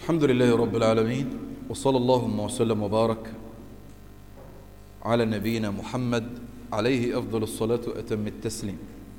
الحمد لله رب العالمين وصلى اللهم وسلم وبارك على نبينا محمد عليه أفضل الصلاة وأتم التسليم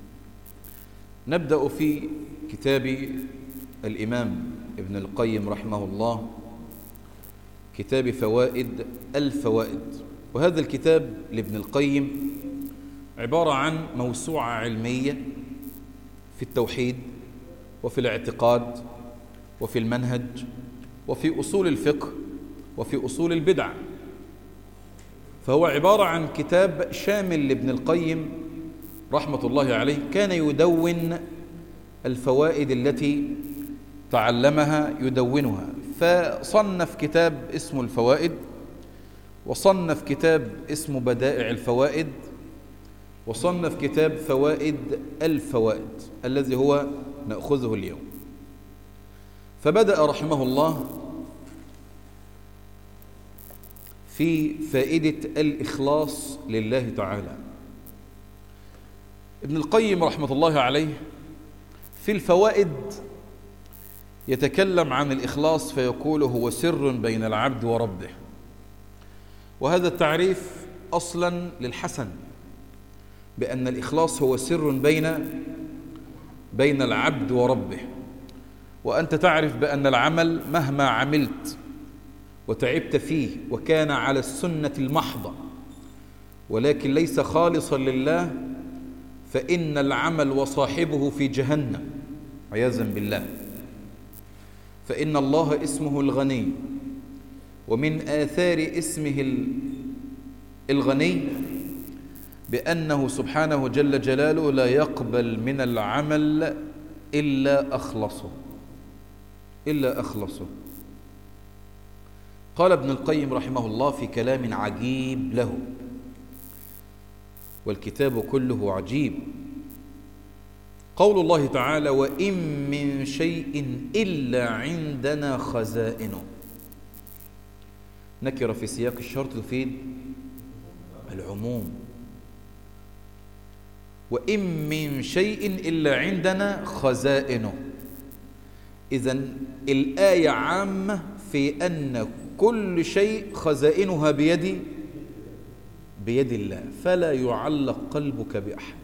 نبدأ في كتاب الإمام ابن القيم رحمه الله كتاب فوائد الفوائد وهذا الكتاب لابن القيم عبارة عن موسوعة علمية في التوحيد وفي الاعتقاد وفي المنهج وفي أصول الفقه وفي أصول البدع فهو عبارة عن كتاب شامل لابن القيم رحمة الله عليه كان يدون الفوائد التي تعلمها يدونها فصنف كتاب اسمه الفوائد وصنف كتاب اسمه بدائع الفوائد وصنف كتاب فوائد الفوائد الذي هو نأخذه اليوم فبدأ رحمه الله في فائدة الإخلاص لله تعالى ابن القيم رحمة الله عليه في الفوائد يتكلم عن الإخلاص فيقول هو سر بين العبد وربه وهذا التعريف أصلا للحسن بأن الإخلاص هو سر بين بين العبد وربه وأنت تعرف بأن العمل مهما عملت وتعبت فيه وكان على السنة المحضة ولكن ليس خالصا لله فإن العمل وصاحبه في جهنم عياذا بالله فإن الله اسمه الغني ومن آثار اسمه الغني بأنه سبحانه جل جلاله لا يقبل من العمل إلا أخلصه إلا أخلصه قال ابن القيم رحمه الله في كلام عجيب له والكتاب كله عجيب قول الله تعالى وإن من شيء إلا عندنا خزائنه نكر في سياق الشرط تفيد العموم وإن من شيء إلا عندنا خزائنه إذا الآية عامة في أن كل شيء خزائنها بيد بيد الله فلا يعلق قلبك بأحد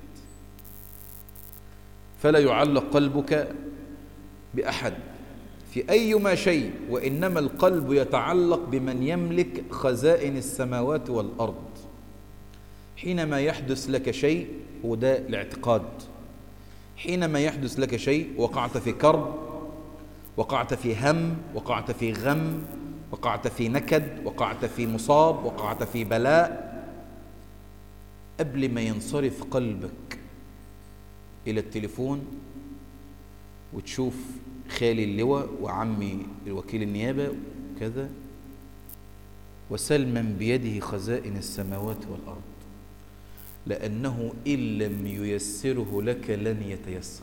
فلا يعلق قلبك بأحد في أيما شيء وإنما القلب يتعلق بمن يملك خزائن السماوات والأرض حينما يحدث لك شيء وده الاعتقاد حينما يحدث لك شيء وقعت في كرب وقعت في هم وقعت في غم وقعت في نكد وقعت في مصاب وقعت في بلاء قبل ما ينصرف قلبك إلى التليفون وتشوف خالي اللواء وعمي الوكيل النيابة وكذا وسلما بيده خزائن السماوات والأرض لأنه إن لم ييسره لك لن يتيسر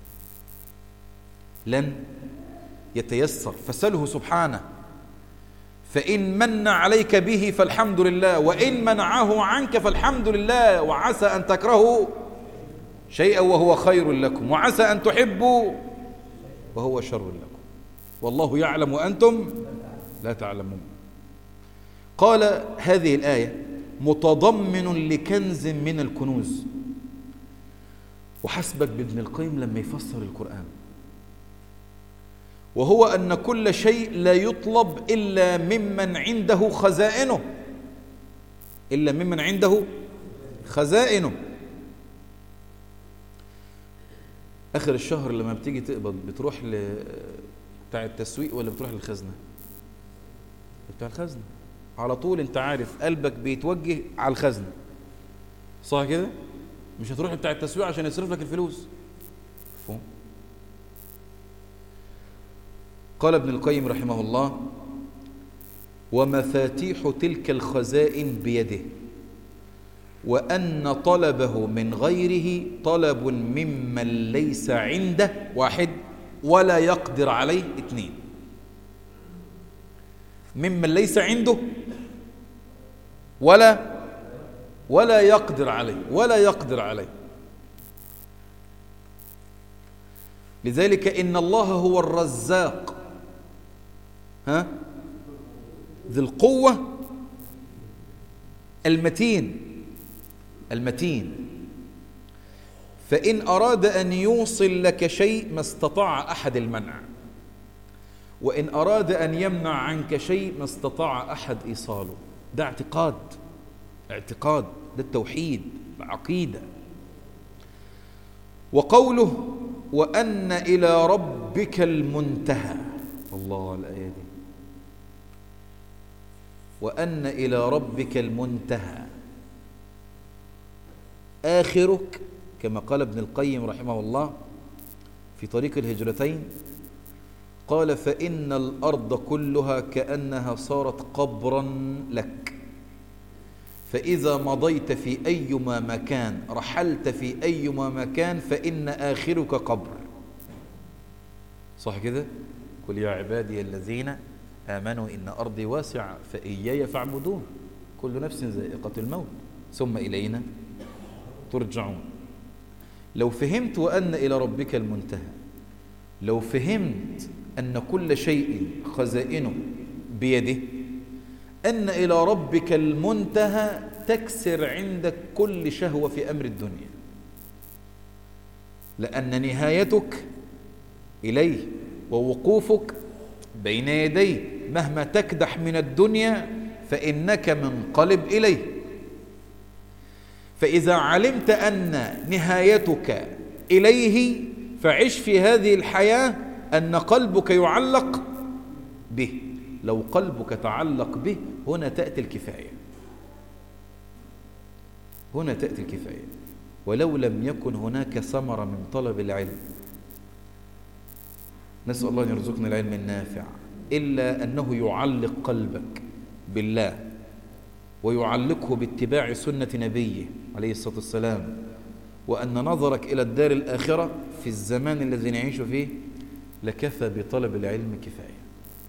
لن يتيسر فسله سبحانه فإن من عليك به فالحمد لله وإن منعه عنك فالحمد لله وعسى أن تكرهوا شيئا وهو خير لكم وعسى أن تحبوا وهو شر لكم والله يعلم وأنتم لا تعلمون قال هذه الآية متضمن لكنز من الكنوز وحسبك بابن القيم لما يفسر القرآن وهو أن كل شيء لا يطلب إلا ممن عنده خزائنه إلا ممن عنده خزائنه آخر الشهر لما بتيجي تقبض بتروح ل بتاع التسويق ولا بتروح للخزنة بتاع الخزنة على طول انت عارف قلبك بيتوجه على الخزنة صح كده مش هتروح بتاع التسويق عشان يصرف لك الفلوس فهم قال ابن القيم رحمه الله ومفاتيح تلك الخزائن بيده وأن طلبه من غيره طلب ممن ليس عنده واحد ولا يقدر عليه اثنين ممن ليس عنده ولا ولا يقدر عليه ولا يقدر عليه لذلك إن الله هو الرزاق ها ذي القوة المتين المتين فإن أراد أن يوصل لك شيء ما استطاع أحد المنع وإن أراد أن يمنع عنك شيء ما استطاع أحد إيصاله ده اعتقاد اعتقاد ده التوحيد العقيدة وقوله وأن إلى ربك المنتهى الله الآية دي وأن إلى ربك المنتهى آخرك كما قال ابن القيم رحمه الله في طريق الهجرتين قال فإن الأرض كلها كأنها صارت قبرا لك فإذا مضيت في أيما مكان رحلت في أيما مكان فإن آخرك قبر صح كده؟ قل يا عبادي الذين آمنوا إن أرضي واسعة فإياي فاعبدون كل نفس ذائقة الموت ثم إلينا ترجعون لو فهمت وأن إلى ربك المنتهى لو فهمت أن كل شيء خزائنه بيده أن إلى ربك المنتهى تكسر عندك كل شهوة في أمر الدنيا لأن نهايتك إليه ووقوفك بين يديه مهما تكدح من الدنيا فإنك منقلب إليه فإذا علمت أن نهايتك إليه فعش في هذه الحياة أن قلبك يعلق به لو قلبك تعلق به هنا تأتي الكفاية هنا تأتي الكفاية ولو لم يكن هناك ثمرة من طلب العلم نسأل الله أن يرزقنا العلم النافع إلا أنه يعلق قلبك بالله ويعلقه باتباع سنة نبيه عليه الصلاة والسلام وأن نظرك إلى الدار الآخرة في الزمان الذي نعيش فيه لكفى بطلب العلم كفاية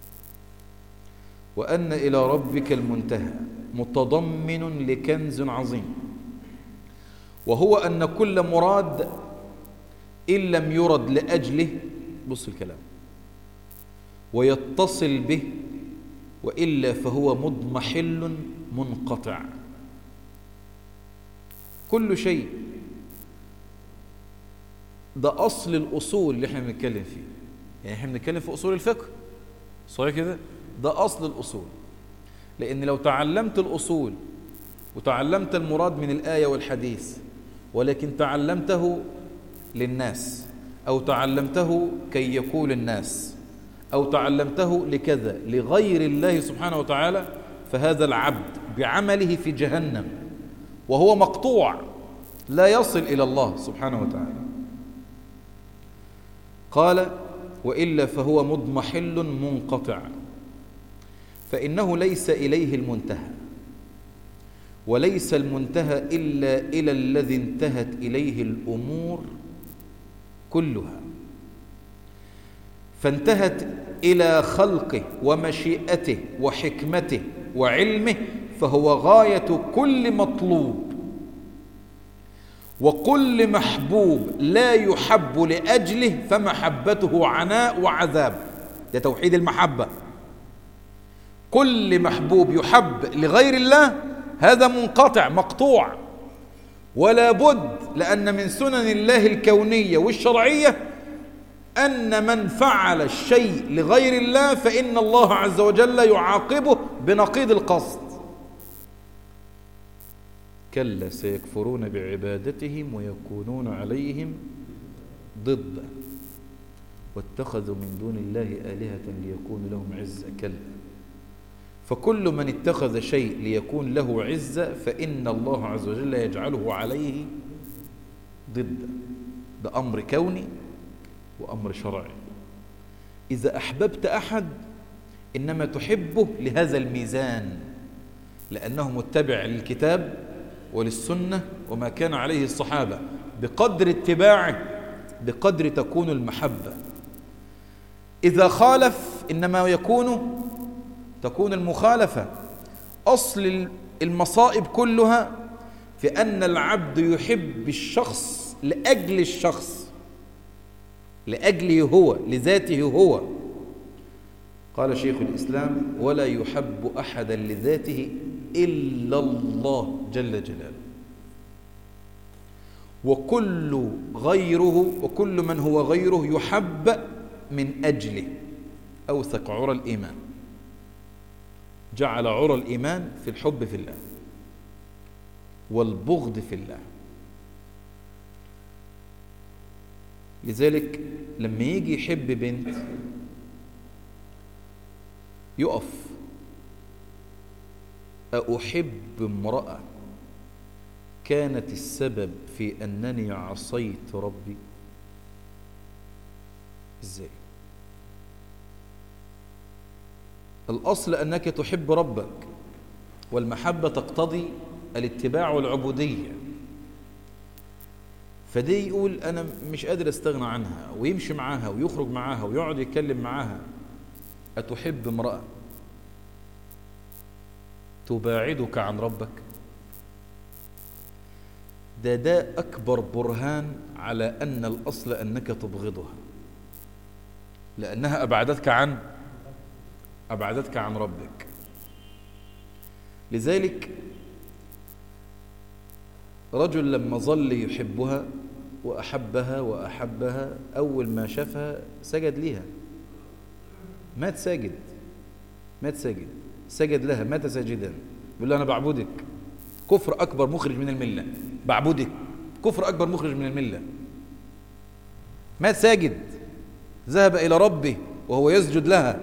وأن إلى ربك المنتهى متضمن لكنز عظيم وهو أن كل مراد إن لم يرد لأجله بص الكلام ويتصل به وإلا فهو مضمحل منقطع كل شيء ده أصل الأصول اللي احنا بنتكلم فيه يعني احنا بنتكلم في أصول الفقه صحيح كده ده أصل الأصول لأن لو تعلمت الأصول وتعلمت المراد من الآية والحديث ولكن تعلمته للناس أو تعلمته كي يقول الناس أو تعلمته لكذا لغير الله سبحانه وتعالى فهذا العبد بعمله في جهنم وهو مقطوع لا يصل إلى الله سبحانه وتعالى قال وإلا فهو مضمحل منقطع فإنه ليس إليه المنتهى وليس المنتهى إلا إلى الذي انتهت إليه الأمور كلها فانتهت إلى خلقه ومشيئته وحكمته وعلمه فهو غاية كل مطلوب وكل محبوب لا يحب لأجله فمحبته عناء وعذاب ده توحيد المحبة كل محبوب يحب لغير الله هذا منقطع مقطوع ولا بد لأن من سنن الله الكونية والشرعية أن من فعل الشيء لغير الله فإن الله عز وجل يعاقبه بنقيض القصد كلا سيكفرون بعبادتهم ويكونون عليهم ضد واتخذوا من دون الله آلهة ليكون لهم عزة كلا فكل من اتخذ شيء ليكون له عزة فإن الله عز وجل يجعله عليه ضد ده أمر كوني وأمر شرعي إذا أحببت أحد إنما تحبه لهذا الميزان لأنه متبع للكتاب وللسنة وما كان عليه الصحابة بقدر اتباعه بقدر تكون المحبة إذا خالف إنما يكون تكون المخالفة أصل المصائب كلها في أن العبد يحب الشخص لأجل الشخص لأجله هو لذاته هو قال شيخ الإسلام ولا يحب أحدا لذاته إلا الله جل جلاله وكل غيره وكل من هو غيره يحب من أجله أوثق عرى الإيمان جعل عرى الإيمان في الحب في الله والبغض في الله لذلك لما يجي يحب بنت يقف أحب امرأة كانت السبب في أنني عصيت ربي إزاي الأصل أنك تحب ربك والمحبة تقتضي الاتباع والعبودية فدي يقول أنا مش قادر استغنى عنها ويمشي معاها ويخرج معاها ويقعد يتكلم معاها أتحب امرأة تباعدك عن ربك ده ده أكبر برهان على أن الأصل أنك تبغضها لأنها أبعدتك عن أبعدتك عن ربك لذلك رجل لما ظل يحبها وأحبها وأحبها أول ما شافها سجد لها مات ساجد مات ساجد سجد لها مات ساجدا يقول له أنا بعبدك كفر أكبر مخرج من الملة بعبدك كفر أكبر مخرج من الملة مات ساجد ذهب إلى ربه وهو يسجد لها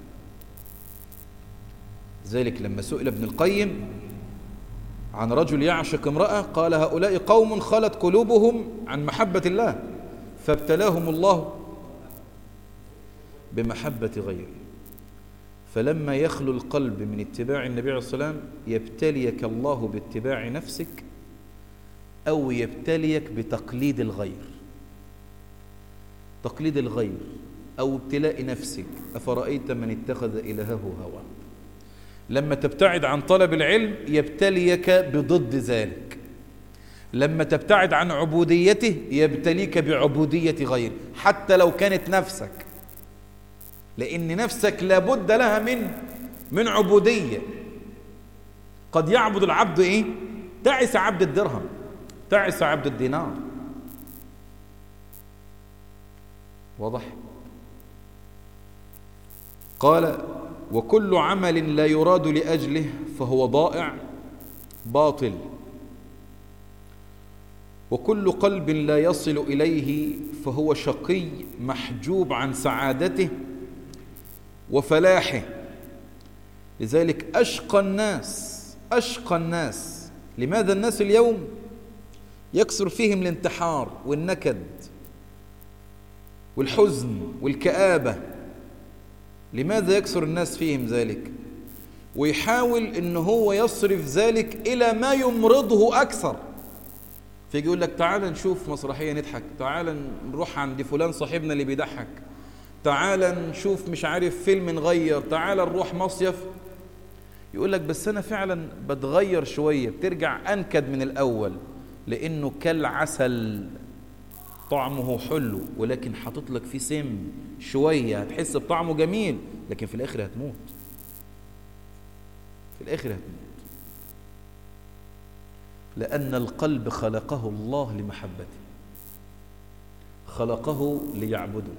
ذلك لما سئل ابن القيم عن رجل يعشق امرأة قال هؤلاء قوم خلت قلوبهم عن محبة الله فابتلاهم الله بمحبة غيره فلما يخلو القلب من اتباع النبي عليه الصلاة والسلام يبتليك الله باتباع نفسك أو يبتليك بتقليد الغير تقليد الغير أو ابتلاء نفسك أفرأيت من اتخذ إلهه هوى لما تبتعد عن طلب العلم يبتليك بضد ذلك لما تبتعد عن عبوديته يبتليك بعبودية غيره حتى لو كانت نفسك لأن نفسك لابد لها من من عبودية قد يعبد العبد إيه تعس عبد الدرهم تعس عبد الدينار واضح قال وكل عمل لا يراد لأجله فهو ضائع باطل وكل قلب لا يصل إليه فهو شقي محجوب عن سعادته وفلاحه لذلك أشقى الناس أشقى الناس لماذا الناس اليوم يكثر فيهم الانتحار والنكد والحزن والكآبة لماذا يكثر الناس فيهم ذلك ويحاول ان هو يصرف ذلك الى ما يمرضه اكثر فيجي يقول لك تعال نشوف مسرحيه نضحك تعال نروح عند فلان صاحبنا اللي بيضحك تعال نشوف مش عارف فيلم نغير تعال نروح مصيف يقول لك بس انا فعلا بتغير شويه بترجع انكد من الاول لانه كالعسل طعمه حلو ولكن حاطط لك فيه سم شويه هتحس بطعمه جميل لكن في الاخر هتموت في الاخر هتموت لان القلب خلقه الله لمحبته خلقه ليعبده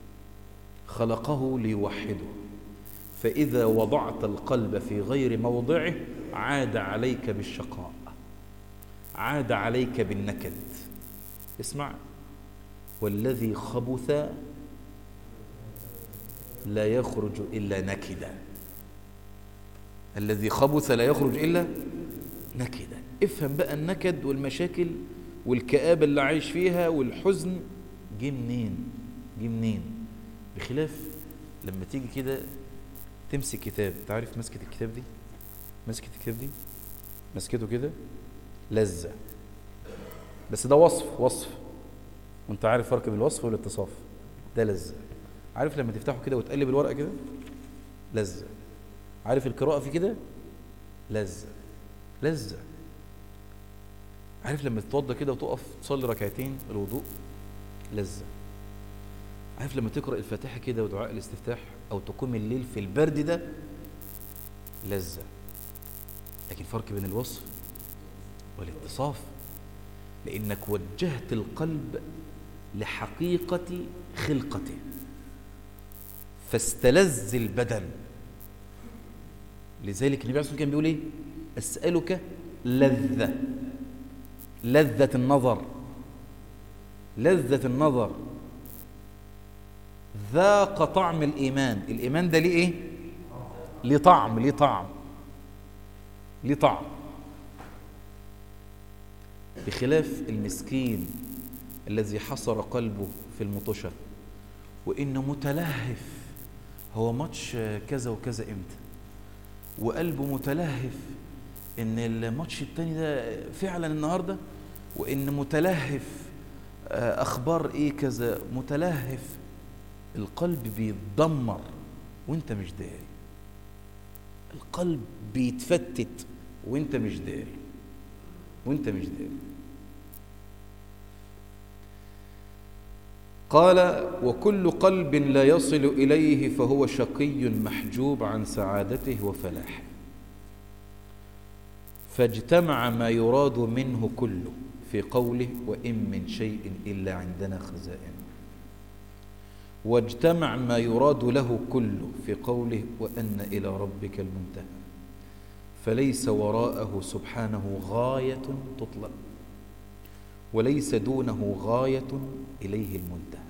خلقه ليوحده فاذا وضعت القلب في غير موضعه عاد عليك بالشقاء عاد عليك بالنكد اسمع والذي خبث لا يخرج إلا نكدا الذي خبث لا يخرج إلا نكدا افهم بقى النكد والمشاكل والكآبة اللي عايش فيها والحزن جه منين جه منين بخلاف لما تيجي كده تمسك كتاب تعرف مسكة الكتاب دي مسكة الكتاب دي مسكته كده لذة بس ده وصف وصف وانت عارف فرق بين الوصف والاتصاف ده لذة عارف لما تفتحه كده وتقلب الورقة كده لذة عارف القراءة في كده لذة لذة عارف لما تتوضى كده وتقف تصلي ركعتين الوضوء لذة عارف لما تقرأ الفاتحة كده ودعاء الاستفتاح أو تقوم الليل في البرد ده لذة لكن فرق بين الوصف والاتصاف لأنك وجهت القلب لحقيقة خلقته فاستلذ البدن لذلك النبي عليه الصلاة والسلام كان بيقول ايه أسألك لذة لذة النظر لذة النظر ذاق طعم الإيمان الإيمان ده ليه إيه؟ ليه طعم ليه طعم ليه طعم بخلاف المسكين الذي حصر قلبه في المطشة وإنه متلهف هو ماتش كذا وكذا إمتى وقلبه متلهف إن الماتش التاني ده فعلا النهاردة وإن متلهف آه، أخبار إيه كذا متلهف القلب بيتدمر وانت مش داري القلب بيتفتت وانت مش داري وانت مش داري قال وكل قلب لا يصل إليه فهو شقي محجوب عن سعادته وفلاحه فاجتمع ما يراد منه كله في قوله وإن من شيء إلا عندنا خزائن واجتمع ما يراد له كله في قوله وأن إلى ربك المنتهى فليس وراءه سبحانه غاية تطلب وليس دونه غاية إليه المنتهى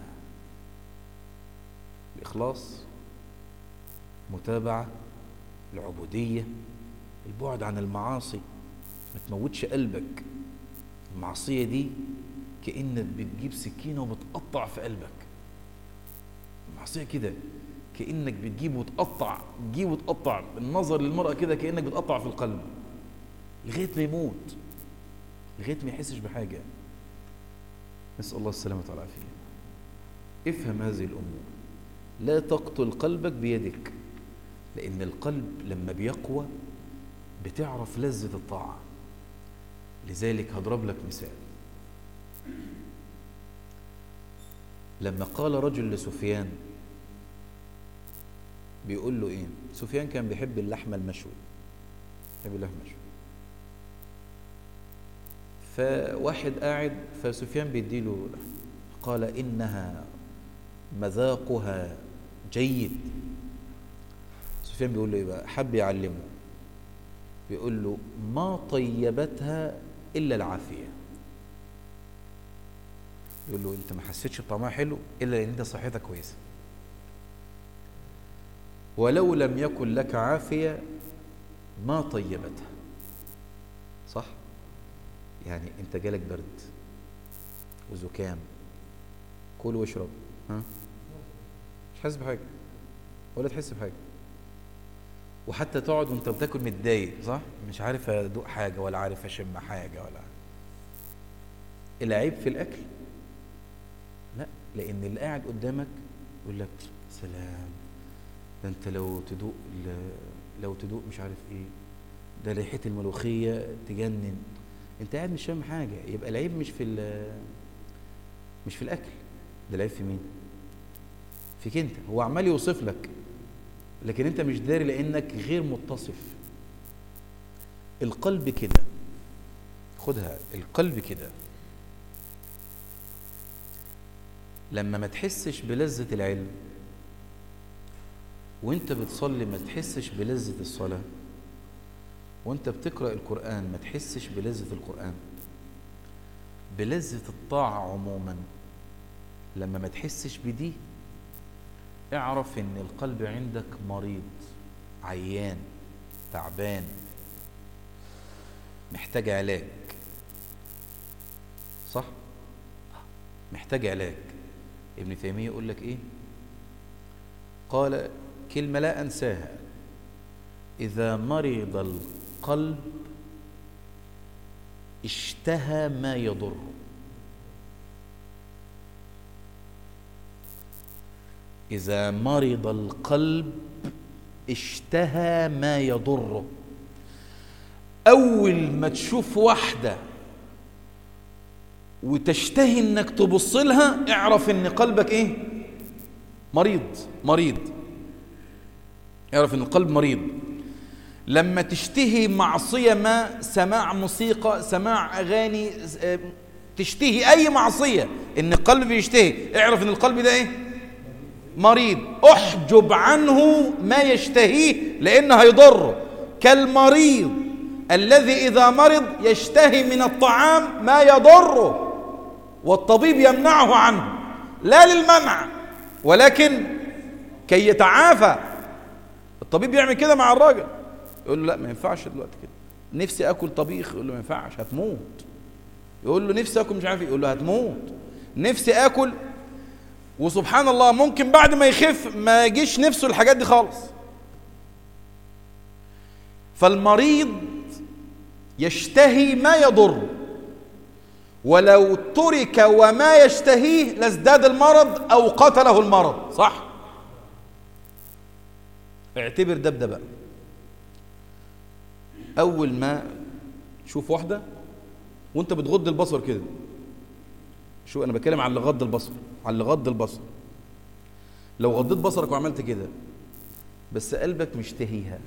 الإخلاص متابعة العبودية البعد عن المعاصي ما تموتش قلبك المعصية دي كأنك بتجيب سكينة وبتقطع في قلبك المعصية كده كأنك بتجيب وتقطع تجيب وتقطع النظر للمرأة كده كأنك بتقطع في القلب لغاية ما يموت لغاية ما يحسش بحاجة نسأل الله السلامة والعافية افهم هذه الأمور لا تقتل قلبك بيدك لأن القلب لما بيقوى بتعرف لذة الطاعة لذلك هضرب لك مثال لما قال رجل لسفيان بيقول له ايه سفيان كان بيحب اللحمه المشوي بيحب اللحمه المشوي فواحد قاعد فسفيان بيديله لحم قال انها مذاقها جيد سفيان بيقول له ايه بقى حب يعلمه بيقول له ما طيبتها الا العافيه يقول له انت ما حسيتش بطعمها حلو الا لان انت صحتك كويسه ولو لم يكن لك عافيه ما طيبتها صح يعني انت جالك برد وزكام كل واشرب ها مش حاسس بحاجه ولا تحس بحاجه وحتى تقعد وانت بتاكل متضايق صح مش عارف ادوق حاجه ولا عارف اشم حاجه ولا العيب في الاكل لا لان اللي قاعد قدامك يقول لك سلام ده انت لو تدوق لو تدوق مش عارف ايه ده ريحه الملوخيه تجنن انت قاعد مش فاهم حاجه يبقى العيب مش في مش في الاكل ده العيب في مين فيك انت هو عمال يوصف لك لكن انت مش داري لانك غير متصف القلب كده خدها القلب كده لما ما تحسش بلذة العلم وانت بتصلي ما تحسش بلذة الصلاة وانت بتقرأ القرآن ما تحسش بلذة القرآن بلذة الطاعة عموما لما ما تحسش بدي اعرف ان القلب عندك مريض عيان تعبان محتاج علاج صح محتاج علاج ابن تيمية يقول لك ايه قال كلمة لا أنساها إذا مرض القلب اشتهى ما يضره إذا مرض القلب اشتهى ما يضره أول ما تشوف واحدة وتشتهي انك تبص لها اعرف ان قلبك ايه مريض مريض يعرف ان القلب مريض لما تشتهي معصية ما سماع موسيقى سماع أغاني آه، تشتهي أي معصية إن القلب بيشتهي اعرف إن القلب ده إيه مريض احجب عنه ما يشتهيه لأنه هيضره كالمريض الذي إذا مرض يشتهي من الطعام ما يضره والطبيب يمنعه عنه لا للمنع ولكن كي يتعافى الطبيب يعمل كده مع الراجل يقول له لا ما ينفعش دلوقتي كده نفسي اكل طبيخ يقول له ما ينفعش هتموت يقول له نفسي اكل مش عارف يقول له هتموت نفسي اكل وسبحان الله ممكن بعد ما يخف ما يجيش نفسه الحاجات دي خالص فالمريض يشتهي ما يضر ولو ترك وما يشتهيه لازداد المرض او قتله المرض صح اعتبر ده بده بقى اول ما تشوف واحده وانت بتغض البصر كده شو انا بتكلم عن اللي غض البصر عن اللي غض البصر لو غضيت بصرك وعملت كده بس قلبك مشتهيها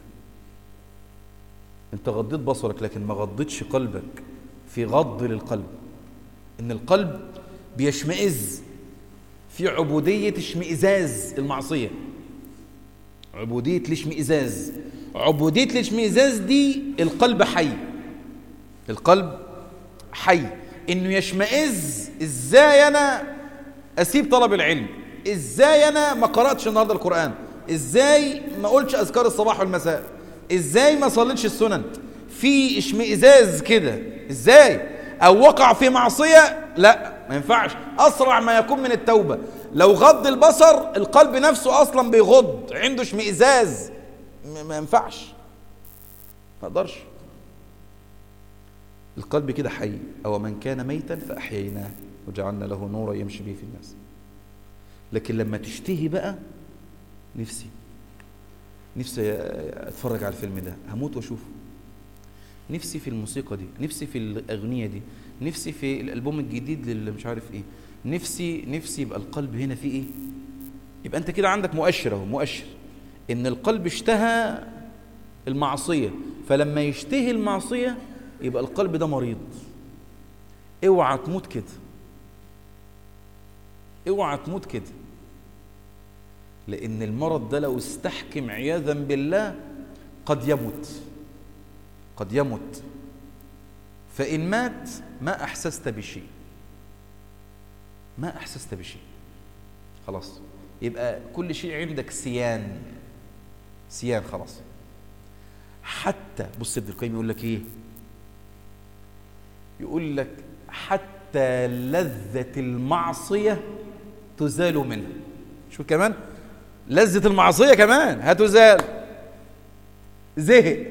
انت غضيت بصرك لكن ما غضيتش قلبك في غض للقلب ان القلب بيشمئز في عبودية اشمئزاز المعصية عبودية الاشمئزاز عبودية الاشمئزاز دي القلب حي القلب حي انه يشمئز ازاي انا اسيب طلب العلم ازاي انا ما قرأتش النهاردة القرآن ازاي ما قلتش اذكار الصباح والمساء ازاي ما صليتش السنن في اشمئزاز كده ازاي او وقع في معصية لا ما ينفعش اسرع ما يكون من التوبة لو غض البصر القلب نفسه اصلا بيغض عنده اشمئزاز ما ينفعش ما اقدرش القلب كده حي او من كان ميتا فاحييناه وجعلنا له نورا يمشي به في الناس لكن لما تشتهي بقى نفسي نفسي اتفرج على الفيلم ده هموت واشوفه نفسي في الموسيقى دي نفسي في الاغنيه دي نفسي في الالبوم الجديد اللي مش عارف ايه نفسي نفسي يبقى القلب هنا فيه ايه يبقى انت كده عندك مؤشر اهو مؤشر ان القلب اشتهى المعصيه فلما يشتهي المعصيه يبقى القلب ده مريض اوعى تموت كده اوعى تموت كده لان المرض ده لو استحكم عياذا بالله قد يموت قد يموت فان مات ما احسست بشيء ما احسست بشيء خلاص يبقى كل شيء عندك سيان سيان خلاص حتى بص ابن القيم يقول لك ايه يقول لك حتى لذة المعصية تزال منها شو كمان لذة المعصية كمان هتزال زهق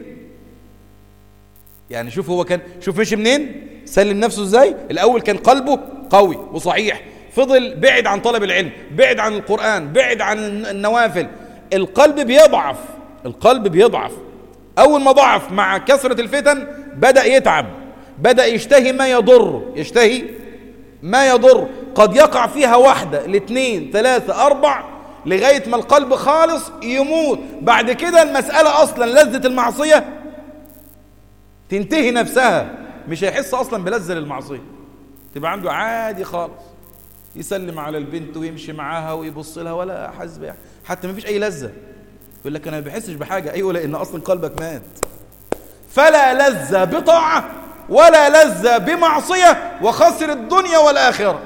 يعني شوف هو كان شوف مشي منين سلم نفسه ازاي الاول كان قلبه قوي وصحيح فضل بعد عن طلب العلم بعد عن القرآن بعد عن النوافل القلب بيضعف القلب بيضعف أول ما ضعف مع كثرة الفتن بدأ يتعب بدأ يشتهي ما يضر يشتهي ما يضر قد يقع فيها واحدة الاثنين ثلاثة أربع لغاية ما القلب خالص يموت بعد كده المسألة أصلا لذة المعصية تنتهي نفسها مش هيحس أصلا بلذة للمعصية تبقى عنده عادي خالص يسلم على البنت ويمشي معاها ويبص لها ولا حاسس بيها حتى ما فيش أي لذة يقول لك أنا ما بحسش بحاجة أيوة لأن أصلا قلبك مات فلا لذة بطاعة ولا لذة بمعصية وخسر الدنيا والآخرة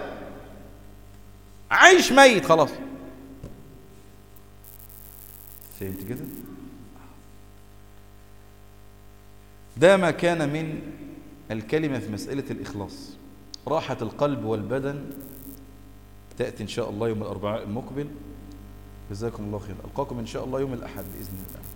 عايش ميت خلاص فهمت كده ده ما كان من الكلمة في مسألة الإخلاص راحة القلب والبدن تأتي إن شاء الله يوم الأربعاء المقبل جزاكم الله خير ألقاكم إن شاء الله يوم الأحد بإذن الله